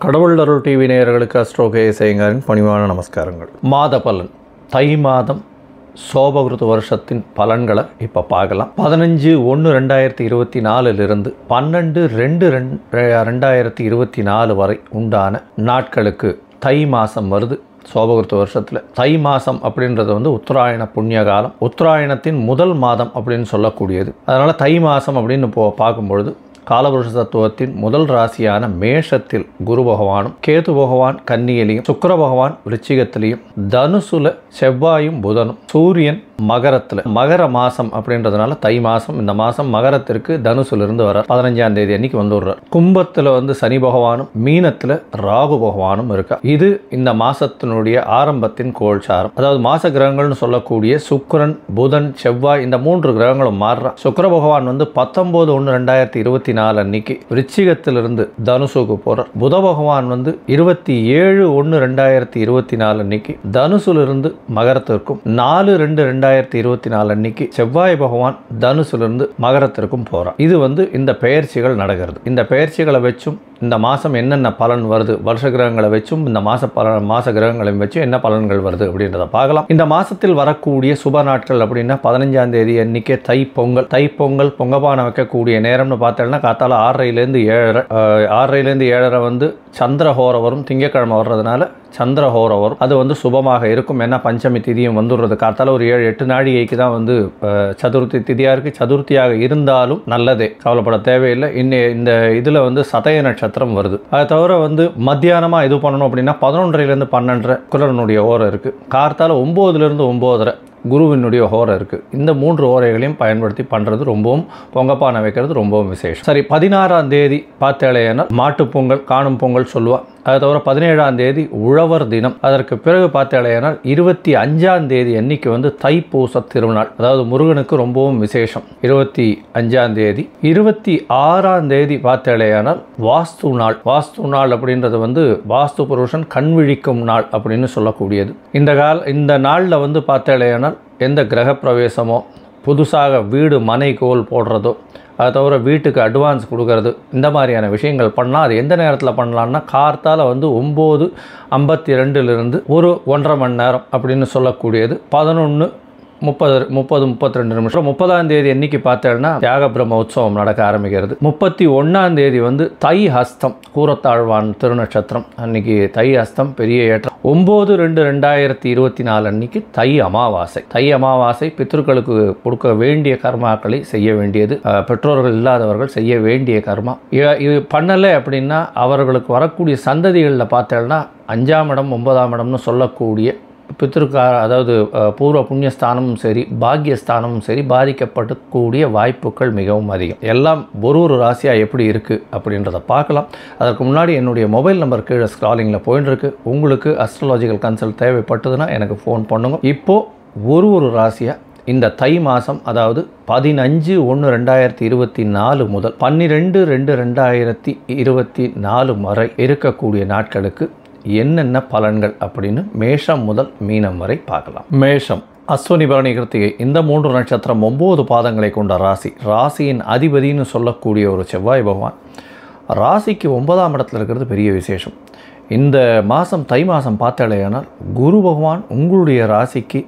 கடவுள் அருள் டிவி நேயர்களுக்கு அஸ்ட்ரோ கே சேங்கரின் பணிவான நமஸ்காரங்கள் மாத பலன் தை மாதம் சோபகிருத வருஷத்தின் பலன்களை இப்போ பார்க்கலாம் பதினஞ்சு ஒன்று ரெண்டாயிரத்தி இருபத்தி நாலுலேருந்து பன்னெண்டு ரெண்டு ரெண் ரெண்டாயிரத்தி இருபத்தி நாலு வரை உண்டான நாட்களுக்கு தை மாதம் வருது சோபகிருத்த வருஷத்தில் தை மாதம் அப்படின்றது வந்து உத்தராயண புண்ணிய காலம் உத்தராயணத்தின் முதல் மாதம் அப்படின்னு சொல்லக்கூடியது அதனால் தை மாதம் அப்படின்னு இப்போ பார்க்கும்பொழுது காலபுருஷ தத்துவத்தின் முதல் ராசியான மேஷத்தில் குரு பகவானும் கேது பகவான் கன்னியிலையும் சுக்கிர பகவான் விருச்சிகத்திலையும் தனுசுல செவ்வாயும் புதனும் சூரியன் மகரத்தில் மகர மாசம் அப்படின்றதுனால தை மாசம் இந்த மாசம் மகரத்திற்கு தனுசுல இருந்து வர பதினஞ்சாம் தேதி அன்னைக்கு வந்துடுறார் கும்பத்தில் வந்து சனி பகவானும் மீனத்தில் ராகு பகவானும் இருக்கா இது இந்த மாசத்தினுடைய ஆரம்பத்தின் கோல்சாரம் அதாவது மாச கிரகங்கள்னு சொல்லக்கூடிய சுக்கிரன் புதன் செவ்வாய் இந்த மூன்று கிரகங்களும் மாறுறா சுக்கிர பகவான் வந்து பத்தொன்பது ஒன்று ரெண்டாயிரத்தி இருபத்தி நாலு அன்னைக்கு விருச்சிகத்திலிருந்து தனுசுக்கு போறார் புத பகவான் வந்து இருபத்தி ஏழு ஒன்று ரெண்டாயிரத்தி இருபத்தி நாலு அன்னைக்கு தனுசுலிருந்து மகரத்திற்கும் நாலு ரெண்டு ரெண்டாயிரத்தி இருபத்தி நாலு அன்னைக்கு செவ்வாய் பகவான் தனுசுலிருந்து மகரத்திற்கும் போறார் இது வந்து இந்த பெயர்ச்சிகள் நடக்கிறது இந்த பெயர்ச்சிகளை வச்சும் இந்த மாதம் என்னென்ன பலன் வருது வருஷ கிரகங்களை வச்சும் இந்த மாச பல மாச கிரகங்களையும் வச்சும் என்ன பலன்கள் வருது அப்படின்றத பார்க்கலாம் இந்த மாசத்தில் வரக்கூடிய சுப நாட்கள் அப்படின்னா பதினஞ்சாம் தேதி அன்னைக்கே தை பொங்கல் தை பொங்கல் பொங்கப்பானை வைக்கக்கூடிய நேரம்னு பார்த்தோம்னா காத்தால ஆறரைலேருந்து ஏழரை அஹ், ஆறரைலேருந்து ஏழரை வந்து சந்திரஹோரம் வரும் திங்கக்கிழமை வர்றதுனால சந்திரஹோரம் வரும் அது வந்து சுபமாக இருக்கும் ஏன்னா பஞ்சமி திதியும் வந்துடுறது காத்தால ஒரு ஏழு எட்டு நாழிகைக்கு தான் வந்து அஹ், சதுர்த்தி திதியாக இருக்குது சதுர்த்தியாக இருந்தாலும் நல்லதே கவலைப்பட தேவையில்லை இன்னி இந்த இதில் வந்து சதய நட்சத்திரம் வருது அதை தவிர வந்து மத்தியானமாக இது பண்ணணும் அப்படின்னா பதினொன்றரைலேருந்து பன்னெண்டரை குரலனுடைய ஓரம் இருக்குது கார்த்தால ஒம்போதுலேருந்து ஒம்போதரை குருவினுடைய ஹோரை இருக்குது இந்த மூன்று ஓரைகளையும் பயன்படுத்தி பண்ணுறது ரொம்பவும் பொங்கப்பானை வைக்கிறது ரொம்பவும் விசேஷம் சரி பதினாறாம் தேதி பார்த்தேலையானால் மாட்டுப் பொங்கல் காணும் பொங்கல் சொல்லுவா அதை தவிர பதினேழாம் தேதி உழவர் தினம் அதற்கு பிறகு பார்த்தேலையானால் இருபத்தி அஞ்சாம் தேதி அன்னைக்கு வந்து தைப்பூச திருநாள் அதாவது முருகனுக்கு ரொம்பவும் விசேஷம் இருபத்தி அஞ்சாம் தேதி இருபத்தி ஆறாம் தேதி பார்த்தேலையானால் வாஸ்து நாள் வாஸ்து நாள் அப்படின்றது வந்து வாஸ்து புருஷன் கண் விழிக்கும் நாள் அப்படின்னு சொல்லக்கூடியது இந்த கால இந்த நாளில் வந்து பார்த்தேலையானால் எந்த கிரக பிரவேசமோ புதுசாக வீடு மனை கோல் போடுறதோ அதை தவிர வீட்டுக்கு அட்வான்ஸ் கொடுக்கறது இந்த மாதிரியான விஷயங்கள் பண்ணால் அது எந்த நேரத்தில் பண்ணலான்னா கார்த்தால வந்து ஒம்பது ஐம்பத்தி ரெண்டுலேருந்து ஒரு ஒன்றரை மணி நேரம் அப்படின்னு சொல்லக்கூடியது பதினொன்று முப்பது முப்பது முப்பத்தி ரெண்டு நிமிஷம் முப்பதாம் தேதி என்னைக்கு பார்த்தேன்னா தியாக பிரம்ம உற்சவம் நடக்க ஆரம்பிக்கிறது முப்பத்தி ஒன்றாம் தேதி வந்து தை ஹஸ்தம் கூரத்தாழ்வான் திருநட்சத்திரம் அன்னைக்கு தை ஹஸ்தம் பெரிய ஏற்றம் ஒம்பது ரெண்டு ரெண்டாயிரத்தி இருபத்தி நாலு அன்னைக்கு தை அமாவாசை தை அமாவாசை பித்ருக்களுக்கு கொடுக்க வேண்டிய கர்மாக்களை செய்ய வேண்டியது அஹ், பெற்றோர்கள் இல்லாதவர்கள் செய்ய வேண்டிய கர்மா இ- இது பண்ணலை அப்படின்னா அவர்களுக்கு வரக்கூடிய சந்ததிகளில் பார்த்தேன்னா அஞ்சாம் இடம் ஒன்பதாம் இடம்னு சொல்லக்கூடிய பித்திருக்கா அதாவது அஹ், பூர்வ புண்ணியஸ்தானமும் சரி பாக்கியஸ்தானமும் சரி பாதிக்கப்படக்கூடிய வாய்ப்புகள் மிகவும் அதிகம் எல்லாம் ஒரு ஒரு ராசியாக எப்படி இருக்குது அப்படின்றத பார்க்கலாம் அதற்கு முன்னாடி என்னுடைய மொபைல் நம்பர் கீழே ஸ்க்ராலிங்கில் போயின்னு இருக்கு உங்களுக்கு அஸ்ட்ராலாஜிக்கல் கன்சல்ட் தேவைப்பட்டதுன்னா எனக்கு ஃபோன் பண்ணுங்க இப்போது ஒரு ஒரு ராசியாக இந்த தை மாதம் அதாவது பதினஞ்சு ஒன்று ரெண்டாயிரத்தி இருபத்தி நாலு முதல் பன்னிரெண்டு ரெண்டு ரெண்டாயிரத்தி இருபத்தி நாலு வரை இருக்கக்கூடிய நாட்களுக்கு என்னென்ன பலன்கள் அப்படின்னு மேஷம் முதல் மீனம் வரை பார்க்கலாம் மேஷம் அஸ்வினி பரணி கிருத்திகை இந்த மூன்று நட்சத்திரம் ஒம்பது பாதங்களை கொண்ட ராசி ராசியின் அதிபதின்னு சொல்லக்கூடிய ஒரு செவ்வாய் பகவான் ராசிக்கு ஒன்பதாம் இடத்துல இருக்கிறது பெரிய விசேஷம் இந்த மாதம் தை மாதம் பார்த்தாலேயானால் குரு பகவான் உங்களுடைய ராசிக்கு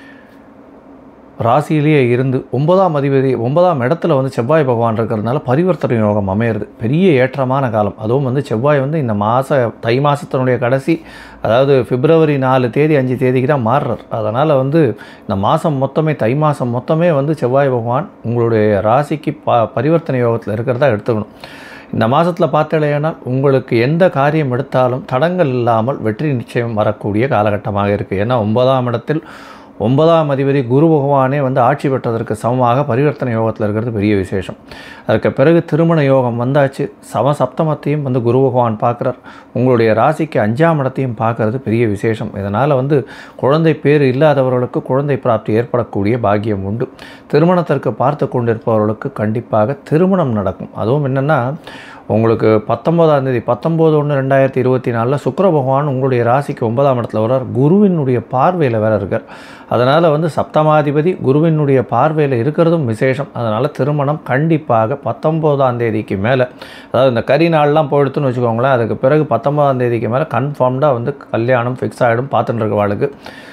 ராசியிலேயே இருந்து ஒன்பதாம் அதிபதி ஒன்பதாம் இடத்துல வந்து செவ்வாய் பகவான் இருக்கிறதுனால பரிவர்த்தனை யோகம் அமையிறது பெரிய ஏற்றமான காலம் அதுவும் வந்து செவ்வாய் வந்து இந்த மாத தை மாதத்தினுடைய கடைசி அதாவது பிப்ரவரி நாலு தேதி அஞ்சு தேதிக்கு தான் மாறுறார் அதனால் வந்து இந்த மாதம் மொத்தமே தை மாதம் மொத்தமே வந்து செவ்வாய் பகவான் உங்களுடைய ராசிக்கு ப பரிவர்த்தனை யோகத்தில் இருக்கிறதா எடுத்துக்கணும் இந்த மாதத்தில் பார்த்தலையானால் உங்களுக்கு எந்த காரியம் எடுத்தாலும் தடங்கள் இல்லாமல் வெற்றி நிச்சயம் வரக்கூடிய காலகட்டமாக இருக்குது ஏன்னா ஒன்பதாம் இடத்தில் ஒன்பதாம் அதிபதி குரு பகவானே வந்து ஆட்சி பெற்றதற்கு சமமாக பரிவர்த்தனை யோகத்தில் இருக்கிறது பெரிய விசேஷம் அதற்கு பிறகு திருமண யோகம் வந்தாச்சு சம சப்தமத்தையும் வந்து குரு பகவான் பார்க்குறார் உங்களுடைய ராசிக்கு அஞ்சாம் இடத்தையும் பார்க்கறது பெரிய விசேஷம் இதனால் வந்து குழந்தை பேர் இல்லாதவர்களுக்கு குழந்தை பிராப்தி ஏற்படக்கூடிய பாக்கியம் உண்டு திருமணத்திற்கு பார்த்து கொண்டிருப்பவர்களுக்கு கண்டிப்பாக திருமணம் நடக்கும் அதுவும் என்னென்னா உங்களுக்கு பத்தொம்போதாம் தேதி பத்தொம்போது ஒன்று ரெண்டாயிரத்தி இருபத்தி நாலில் சுக்கிர பகவான் உங்களுடைய ராசிக்கு ஒன்பதாம் இடத்துல வர்றார் குருவினுடைய பார்வையில் வேற இருக்கார் அதனால் வந்து சப்தமாதிபதி குருவினுடைய பார்வையில் இருக்கிறதும் விசேஷம் அதனால் திருமணம் கண்டிப்பாக பத்தொம்போதாம் தேதிக்கு மேலே அதாவது இந்த கறி நாள்லாம் போயிடுத்துன்னு வச்சுக்கோங்களேன் அதுக்கு பிறகு பத்தொம்போதாம் தேதிக்கு மேலே கன்ஃபார்ம்டாக வந்து கல்யாணம் ஃபிக்ஸ் ஆகிடும் பார்த்துட்டு இருக்கவாளுக்கு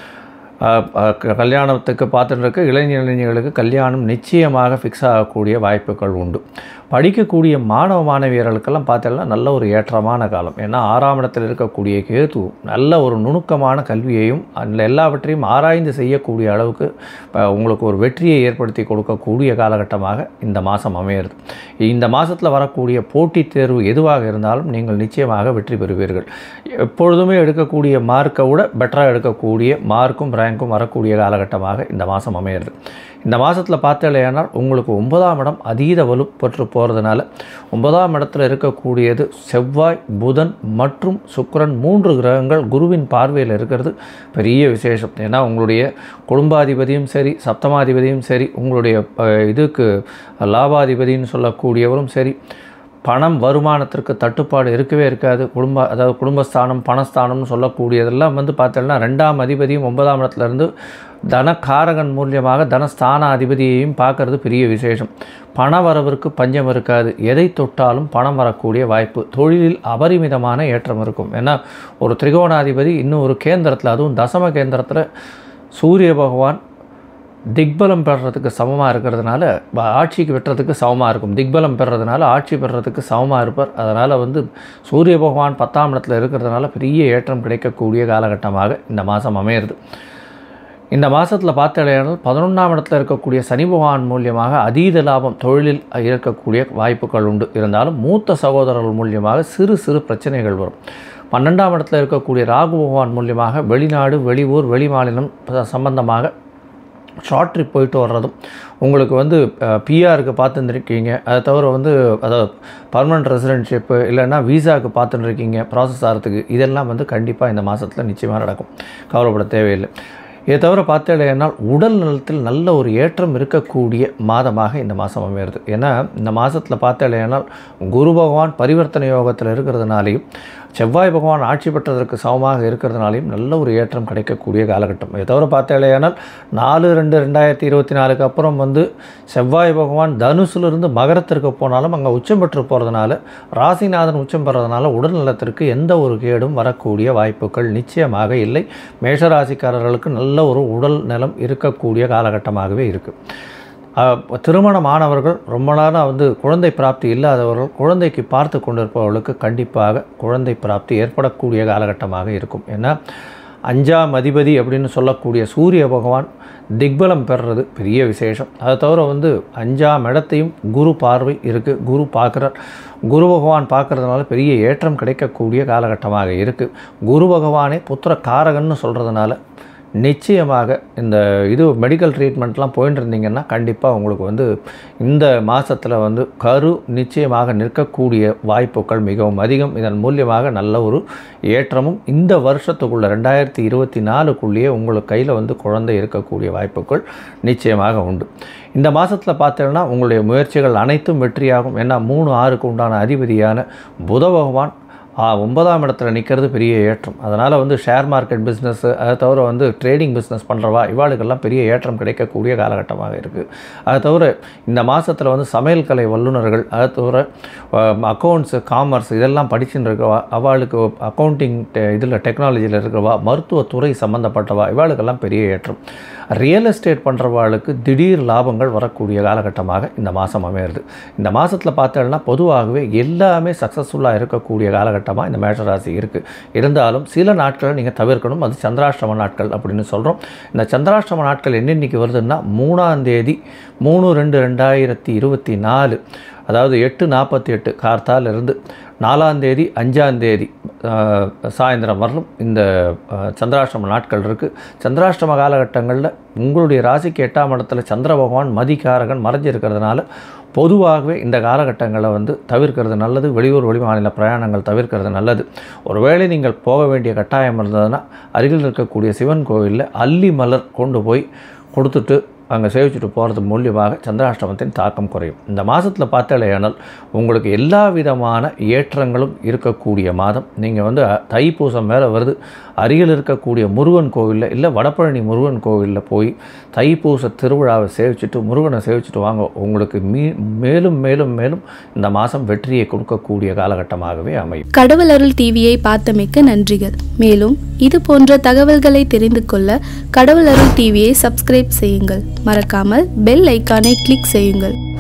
அஹ், அஹ், க- கல்யாணத்துக்கு பார்த்துட்டு இருக்க இளைஞர் இளைஞர்களுக்கு கல்யாணம் நிச்சயமாக ஃபிக்ஸ் ஆகக்கூடிய வாய்ப்புகள் உண்டு படிக்கக்கூடிய மாணவ மாணவியர்களுக்கெல்லாம் பார்த்தீங்கன்னா நல்ல ஒரு ஏற்றமான காலம் ஏன்னா ஆறாம் இடத்தில் இருக்கக்கூடிய கேது நல்ல ஒரு நுணுக்கமான கல்வியையும் அதில் எல்லாவற்றையும் ஆராய்ந்து செய்யக்கூடிய அளவுக்கு அஹ், உங்களுக்கு ஒரு வெற்றியை ஏற்படுத்தி கொடுக்கக்கூடிய காலகட்டமாக இந்த மாதம் அமையிறது இந்த மாதத்தில் வரக்கூடிய போட்டித் தேர்வு எதுவாக இருந்தாலும் நீங்கள் நிச்சயமாக வெற்றி பெறுவீர்கள் எப்பொழுதுமே எடுக்கக்கூடிய மார்க்கை விட பெட்டராக எடுக்கக்கூடிய மார்க்கும் ரேங்க்கும் வரக்கூடிய காலகட்டமாக இந்த மாதம் அமையிறது இந்த மாதத்தில் பார்த்தலையானால் உங்களுக்கு ஒன்பதாம் இடம் அதீத வலு பெற்று போகிறதுனால ஒன்பதாம் இடத்துல இருக்கக்கூடியது செவ்வாய் புதன் மற்றும் சுக்கிரன் மூன்று கிரகங்கள் குருவின் பார்வையில் இருக்கிறது பெரிய விசேஷம் ஏன்னா உங்களுடைய குடும்பாதிபதியும் சரி சப்தமாதிபதியும் சரி உங்களுடைய அஹ், இதுக்கு லாபாதிபதின்னு சொல்லக்கூடியவரும் சரி பணம் வருமானத்திற்கு தட்டுப்பாடு இருக்கவே இருக்காது குடும்ப அதாவது குடும்பஸ்தானம் பணஸ்தானம்னு சொல்லக்கூடியதெல்லாம் வந்து பார்த்தோம்னா ரெண்டாம் அதிபதியும் ஒன்பதாம் இடத்துல இருந்து தனக்காரகன் மூலியமாக தனஸ்தான அதிபதியையும் பார்க்கறது பெரிய விசேஷம் பண வரவிற்கு பஞ்சம் இருக்காது எதை தொட்டாலும் பணம் வரக்கூடிய வாய்ப்பு தொழிலில் அபரிமிதமான ஏற்றம் இருக்கும் ஏன்னா ஒரு திரிகோணாதிபதி இன்னும் ஒரு கேந்திரத்தில் அதுவும் தசம கேந்திரத்தில் சூரிய பகவான் திக்பலம் பெறுறதுக்கு சமமாக இருக்கிறதுனால ப- ஆட்சிக்கு வெட்டுறதுக்கு சமமாக இருக்கும் திக்பலம் பெறுறதுனால ஆட்சி பெறுறதுக்கு சமமாக இருப்பார் அதனால் வந்து சூரிய பகவான் பத்தாம் இடத்துல இருக்கிறதுனால பெரிய ஏற்றம் கிடைக்கக்கூடிய காலகட்டமாக இந்த மாதம் அமையிறது இந்த மாதத்தில் பார்த்தாலேயானால் பதினொன்றாம் இடத்துல இருக்கக்கூடிய சனி பகவான் மூலியமாக அதீத லாபம் தொழிலில் இருக்கக்கூடிய வாய்ப்புகள் உண்டு இருந்தாலும் மூத்த சகோதரர்கள் மூலியமாக சிறு சிறு பிரச்சனைகள் வரும் பன்னெண்டாம் இடத்துல இருக்கக்கூடிய ராகு பகவான் மூலியமாக வெளிநாடு வெளியூர் வெளிமாநிலம் ப- சம்பந்தமாக ஷார்ட் ட்ரிப் போயிட்டு வர்றதும் உங்களுக்கு வந்து பிஆருக்கு பார்த்துருந்துருக்கீங்க அதை தவிர வந்து அதாவது பர்மனண்ட் ரெசிடென்ஷிப்பு இல்லைன்னா விசாவுக்கு பார்த்துட்டு இருக்கீங்க ப்ராசஸ் ஆகிறதுக்கு இதெல்லாம் வந்து கண்டிப்பாக இந்த மாதத்தில் நிச்சயமாக நடக்கும் கவலைப்பட தேவையில்லை இதை தவிர பார்த்தேனால் உடல் நலத்தில் நல்ல ஒரு ஏற்றம் இருக்கக்கூடிய மாதமாக இந்த மாதம் அமையிறது ஏன்னா இந்த மாதத்தில் பார்த்தேனால் குரு பகவான் பரிவர்த்தனை யோகத்தில் இருக்கிறதுனாலையும் செவ்வாய் பகவான் ஆட்சி பெற்றதற்கு சமமாக இருக்கிறதுனாலையும் நல்ல ஒரு ஏற்றம் கிடைக்கக்கூடிய காலகட்டம் இதை தவிர பார்த்தேனால் நாலு ரெண்டு ரெண்டாயிரத்தி இருபத்தி நாலுக்கு அப்புறம் வந்து செவ்வாய் பகவான் தனுசுலேருந்து மகரத்திற்கு போனாலும் அங்கே உச்சம் பெற்று போகிறதுனால ராசிநாதன் உச்சம் பெறதுனால உடல் நலத்திற்கு எந்த ஒரு கேடும் வரக்கூடிய வாய்ப்புகள் நிச்சயமாக இல்லை மேஷராசிக்காரர்களுக்கு நல்ல ஒரு உடல் நலம் இருக்கக்கூடிய காலகட்டமாகவே இருக்குது அஹ், திருமணமானவர்கள் ரொம்ப நாளாக வந்து குழந்தை பிராப்தி இல்லாதவர்கள் குழந்தைக்கு பார்த்து கொண்டிருப்பவர்களுக்கு கண்டிப்பாக குழந்தை பிராப்தி ஏற்படக்கூடிய காலகட்டமாக இருக்கும் ஏன்னா அஞ்சாம் அதிபதி அப்படின்னு சொல்லக்கூடிய சூரிய பகவான் திக்பலம் பெறுறது பெரிய விசேஷம் அதை தவிர வந்து அஞ்சாம் இடத்தையும் குரு பார்வை இருக்குது குரு பார்க்குறார் குரு பகவான் பார்க்கறதுனால பெரிய ஏற்றம் கிடைக்கக்கூடிய காலகட்டமாக இருக்குது குரு பகவானே புத்திர காரகன்னு சொல்கிறதுனால நிச்சயமாக இந்த இது மெடிக்கல் ட்ரீட்மெண்ட்லாம் போயிட்டு இருந்தீங்கன்னா கண்டிப்பாக உங்களுக்கு வந்து இந்த மாதத்தில் வந்து கரு நிச்சயமாக நிற்கக்கூடிய வாய்ப்புகள் மிகவும் அதிகம் இதன் மூலியமாக நல்ல ஒரு ஏற்றமும் இந்த வருஷத்துக்குள்ள ரெண்டாயிரத்தி இருபத்தி நாலுக்குள்ளேயே உங்களுக்கு கையில் வந்து குழந்தை இருக்கக்கூடிய வாய்ப்புகள் நிச்சயமாக உண்டு இந்த மாதத்தில் பார்த்தீங்கன்னா உங்களுடைய முயற்சிகள் அனைத்தும் வெற்றியாகும் ஏன்னா மூணு ஆறுக்கு உண்டான அதிபதியான புத பகவான் ஆ, ஒன்பதாம் இடத்துல நிற்கிறது பெரிய ஏற்றம் அதனால் வந்து ஷேர் மார்க்கெட் பிஸ்னஸ்ஸு அதை தவிர வந்து ட்ரேடிங் பிஸ்னஸ் பண்ணுறவா இவாளுக்கெல்லாம் பெரிய ஏற்றம் கிடைக்கக்கூடிய காலகட்டமாக இருக்குது அதை தவிர இந்த மாதத்தில் வந்து சமையல் கலை வல்லுநர்கள் அதை தவிர அக்கௌண்ட்ஸு காமர்ஸ் இதெல்லாம் படிச்சுட்டு இருக்கவா அவளுக்கு அக்கௌண்டிங் இதில் டெக்னாலஜியில் இருக்கிறவா மருத்துவத்துறை சம்மந்தப்பட்டவா இவாளுக்கெல்லாம் பெரிய ஏற்றம் ரியல் எஸ்டேட் பண்ணுறவாளுக்கு திடீர் லாபங்கள் வரக்கூடிய காலகட்டமாக இந்த மாதம் அமையிறது இந்த மாதத்தில் பார்த்தோம்னா பொதுவாகவே எல்லாமே சக்ஸஸ்ஃபுல்லாக இருக்கக்கூடிய காலகட்டமாக இந்த மேஷராசி இருக்குது இருந்தாலும் சில நாட்களை நீங்கள் தவிர்க்கணும் அது சந்திராஷ்டம நாட்கள் அப்படின்னு சொல்கிறோம் இந்த சந்திராஷ்டம நாட்கள் என்னென்னைக்கு வருதுன்னா மூணாம் தேதி மூணு ரெண்டு ரெண்டாயிரத்தி இருபத்தி நாலு அதாவது எட்டு நாற்பத்தி எட்டு கார்த்தாலிருந்து நாலாம் தேதி அஞ்சாம் தேதி ஆஹ், சாயந்தரம் வரலும் இந்த ஆஹ், சந்திராஷ்டம நாட்கள் இருக்குது சந்திராஷ்டம காலகட்டங்களில் உங்களுடைய ராசிக்கு எட்டாம் இடத்துல சந்திர பகவான் மதிகாரகன் மறைஞ்சிருக்கிறதுனால பொதுவாகவே இந்த காலகட்டங்களை வந்து தவிர்க்கிறது நல்லது வெளியூர் வெளிமாநில பிரயாணங்கள் தவிர்க்கிறது நல்லது ஒருவேளை நீங்கள் போக வேண்டிய கட்டாயம் இருந்ததுன்னா அருகில் இருக்கக்கூடிய சிவன் கோவிலில் அல்லி மலர் கொண்டு போய் கொடுத்துட்டு அங்கே சேவிச்சுட்டு போகிறது மூலியமாக சந்திராஷ்டமத்தின் தாக்கம் குறையும் இந்த மாதத்தில் பார்த்தாலேயானால் உங்களுக்கு எல்லா விதமான ஏற்றங்களும் இருக்கக்கூடிய மாதம் நீங்கள் வந்து அ- தைப்பூசம் மேலே வருது அருகில் இருக்கக்கூடிய முருகன் கோவிலில் இல்லை வடபழனி முருகன் கோவிலில் போய் தைப்பூச திருவிழாவை சேவிச்சுட்டு முருகனை சேவிச்சுட்டு வாங்க உங்களுக்கு மீ மேலும் மேலும் மேலும் இந்த மாதம் வெற்றியை கொடுக்கக்கூடிய காலகட்டமாகவே அமையும் கடவுள் அருள் டிவியை பார்த்தமைக்கு நன்றிகள் மேலும் இது போன்ற தகவல்களை தெரிந்து கொள்ள கடவுள் அருள் டிவியை சப்ஸ்கிரைப் செய்யுங்கள் மறக்காமல் பெல் ஐக்கானை கிளிக் செய்யுங்கள்